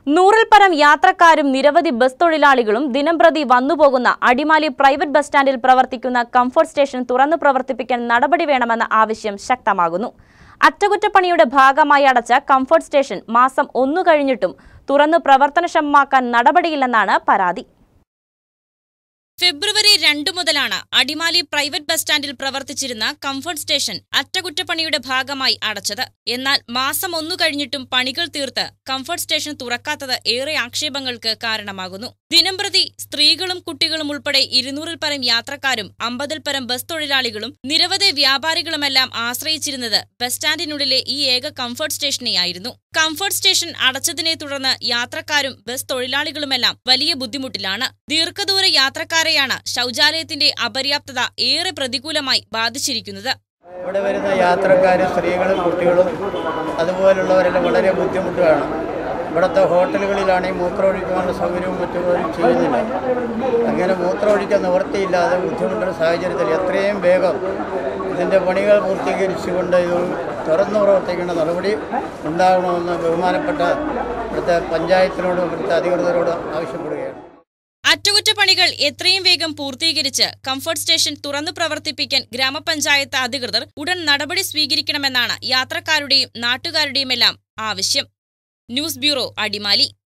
നൂറിൽ പരം യാത്രക്കാരും നിരവധി ബസ് തൊഴിലാളികളും ദിനംപ്രതി വന്നുപോകുന്ന അടിമാലി പ്രൈവറ്റ് ബസ് സ്റ്റാൻഡിൽ പ്രവർത്തിക്കുന്ന കംഫർട്ട് സ്റ്റേഷൻ തുറന്നു പ്രവർത്തിപ്പിക്കാൻ നടപടി വേണമെന്ന ആവശ്യം ശക്തമാകുന്നു അറ്റകുറ്റപ്പണിയുടെ ഭാഗമായി അടച്ച കംഫർട്ട് സ്റ്റേഷൻ മാസം ഒന്നു കഴിഞ്ഞിട്ടും തുറന്നു പ്രവർത്തനക്ഷമമാക്കാൻ നടപടിയില്ലെന്നാണ് പരാതി ഫെബ്രുവരി രണ്ടു മുതലാണ് അടിമാലി പ്രൈവറ്റ് ബസ് സ്റ്റാൻഡിൽ പ്രവർത്തിച്ചിരുന്ന കംഫർട്ട് സ്റ്റേഷൻ അറ്റകുറ്റപ്പണിയുടെ ഭാഗമായി അടച്ചത് എന്നാൽ മാസം ഒന്നു കഴിഞ്ഞിട്ടും പണികൾ തീർത്ത് കംഫർട്ട് സ്റ്റേഷൻ തുറക്കാത്തത് ഏറെ ആക്ഷേപങ്ങൾക്ക് കാരണമാകുന്നു ദിനംപ്രതി സ്ത്രീകളും കുട്ടികളും ഉൾപ്പെടെ ഇരുന്നൂറിൽ പരം യാത്രക്കാരും അമ്പതിൽ പരം ബസ് തൊഴിലാളികളും നിരവധി വ്യാപാരികളുമെല്ലാം ആശ്രയിച്ചിരുന്നത് ബസ് സ്റ്റാൻഡിനുള്ളിലെ ഈ ഏക കംഫർട്ട് സ്റ്റേഷനെയായിരുന്നു കംഫർട്ട് സ്റ്റേഷൻ അടച്ചതിനെ തുടർന്ന് യാത്രക്കാരും ബസ് തൊഴിലാളികളുമെല്ലാം വലിയ ബുദ്ധിമുട്ടിലാണ് ദീർഘദൂര യാത്രക്കാരെയാണ് ശൗചാലയത്തിന്റെ അപര്യാപ്തത ഏറെ പ്രതികൂലമായി ബാധിച്ചിരിക്കുന്നത് ഇവിടെ വരുന്ന യാത്രക്കാരും സ്ത്രീകളും കുട്ടികളും അതുപോലുള്ളവരെല്ലാം വളരെ ബുദ്ധിമുട്ടാണ് ഇവിടുത്തെ ഹോട്ടലുകളിലാണെങ്കിൽ മൂത്രമൊഴിക്കാനുള്ള സൗകര്യവും മറ്റും ചെയ്യുന്നില്ല അങ്ങനെ മൂത്രമൊഴിക്കാൻ നിവൃത്തിയില്ലാതെ ബുദ്ധിമുട്ടുന്ന സാഹചര്യത്തിൽ എത്രയും വേഗം ഇതിൻ്റെ പണികൾ പൂർത്തീകരിച്ചുകൊണ്ട് ഇത് തുറന്നു പ്രവർത്തിക്കേണ്ട നടപടി ഉണ്ടാകണമെന്ന് ബഹുമാനപ്പെട്ട ഇവിടുത്തെ പഞ്ചായത്തിനോടും ഇവിടുത്തെ അധികൃതരോട് ആവശ്യപ്പെടുകയാണ് അറ്റകുറ്റപ്പണികൾ എത്രയും വേഗം പൂർത്തീകരിച്ച് കംഫർട്ട് സ്റ്റേഷൻ തുറന്നു പ്രവർത്തിപ്പിക്കാൻ ഗ്രാമപഞ്ചായത്ത് അധികൃതർ ഉടൻ നടപടി സ്വീകരിക്കണമെന്നാണ് യാത്രക്കാരുടെയും നാട്ടുകാരുടെയുമെല്ലാം ആവശ്യം ന്യൂസ് ബ്യൂറോ അടിമാലി